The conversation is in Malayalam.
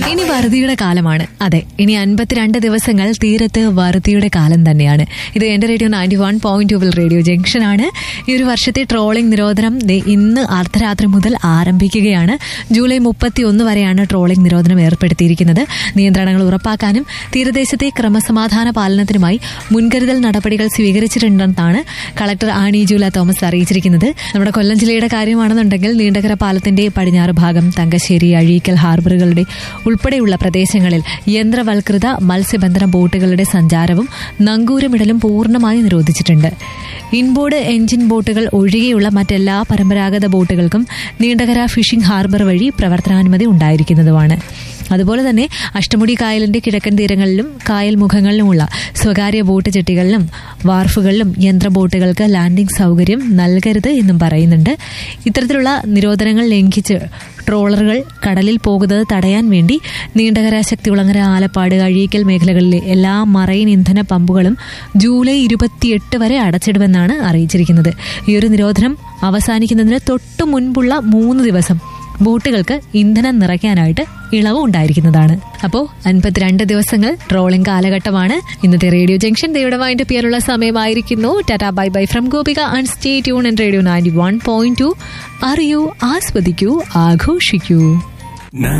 ഇനി വറുതിയുടെ കാലമാണ് അതെ ഇനി അൻപത്തിരണ്ട് ദിവസങ്ങൾ തീരത്ത് വറുതിയുടെ കാലം തന്നെയാണ് ഇത് എന്റെ റേഡിയോ നയൻറ്റി വൺ പോയിന്റ് ടൂവിൽ റേഡിയോ ജംഗ്ഷൻ ആണ് ഈ ഒരു വർഷത്തെ ട്രോളിംഗ് നിരോധനം ദേ ഇന്ന് അർദ്ധരാത്രി മുതൽ ആരംഭിക്കുകയാണ് ജൂലൈ മുപ്പത്തി ഒന്ന് വരെയാണ് ട്രോളിംഗ് നിരോധനം ഏർപ്പെടുത്തിയിരിക്കുന്നത് നിയന്ത്രണങ്ങൾ ഉറപ്പാക്കാനും തീരദേശത്തെ ക്രമസമാധാന പാലനത്തിനുമായി മുൻകരുതൽ നടപടികൾ സ്വീകരിച്ചിട്ടുണ്ടെന്നാണ് കളക്ടർ ആനി ജൂല തോമസ് അറിയിച്ചിരിക്കുന്നത് നമ്മുടെ കൊല്ലം ജില്ലയുടെ കാര്യമാണെന്നുണ്ടെങ്കിൽ നീണ്ടകര പാലത്തിന്റെ പടിഞ്ഞാറ് ഭാഗം തങ്കശ്ശേരി അഴീക്കൽ ഹാർബറുകളുടെ ഉൾപ്പെടെയുള്ള പ്രദേശങ്ങളിൽ യന്ത്രവൽകൃത മത്സ്യബന്ധന ബോട്ടുകളുടെ സഞ്ചാരവും നങ്കൂരമിടലും പൂർണ്ണമായി നിരോധിച്ചിട്ടുണ്ട് ഇൻബോർഡ് എഞ്ചിൻ ബോട്ടുകൾ ഒഴികെയുള്ള മറ്റെല്ലാ പരമ്പരാഗത ബോട്ടുകൾക്കും നീണ്ടകര ഫിഷിംഗ് ഹാർബർ വഴി പ്രവർത്തനാനുമതി ഉണ്ടായിരിക്കുന്നതുമാണ് അതുപോലെ തന്നെ അഷ്ടമുടി കായലിന്റെ കിഴക്കൻ തീരങ്ങളിലും കായൽ മുഖങ്ങളിലുമുള്ള സ്വകാര്യ ബോട്ട് ചെട്ടികളിലും വാർഫുകളിലും യന്ത്ര ബോട്ടുകൾക്ക് ലാൻഡിംഗ് സൗകര്യം നൽകരുത് എന്നും പറയുന്നുണ്ട് ഇത്തരത്തിലുള്ള നിരോധനങ്ങൾ ലംഘിച്ച് ട്രോളറുകൾ കടലിൽ പോകുന്നത് തടയാൻ വേണ്ടി നീണ്ടകര ശക്തികുളങ്ങര ആലപ്പാട് അഴീക്കൽ മേഖലകളിലെ എല്ലാ മറൈൻ ഇന്ധന പമ്പുകളും ജൂലൈ ഇരുപത്തിയെട്ട് വരെ അടച്ചിടുമെന്നാണ് അറിയിച്ചിരിക്കുന്നത് ഈ ഒരു നിരോധനം അവസാനിക്കുന്നതിന് തൊട്ടു മുൻപുള്ള മൂന്ന് ദിവസം ബോട്ടുകൾക്ക് ഇന്ധനം നിറയ്ക്കാനായിട്ട് ഇളവ് ഉണ്ടായിരിക്കുന്നതാണ് അപ്പോൾ അൻപത്തിരണ്ട് ദിവസങ്ങൾ ട്രോളിംഗ് കാലഘട്ടമാണ് ഇന്നത്തെ റേഡിയോ ജംഗ്ഷൻ ദേവിടെ വൈൻഡ് ചെയ്യാനുള്ള സമയമായിരിക്കുന്നു tata bye bye from Gopika and stay tune and radio ninety one point two അറിയൂ ആസ്വദിക്കൂ ആഘോഷിക്കൂ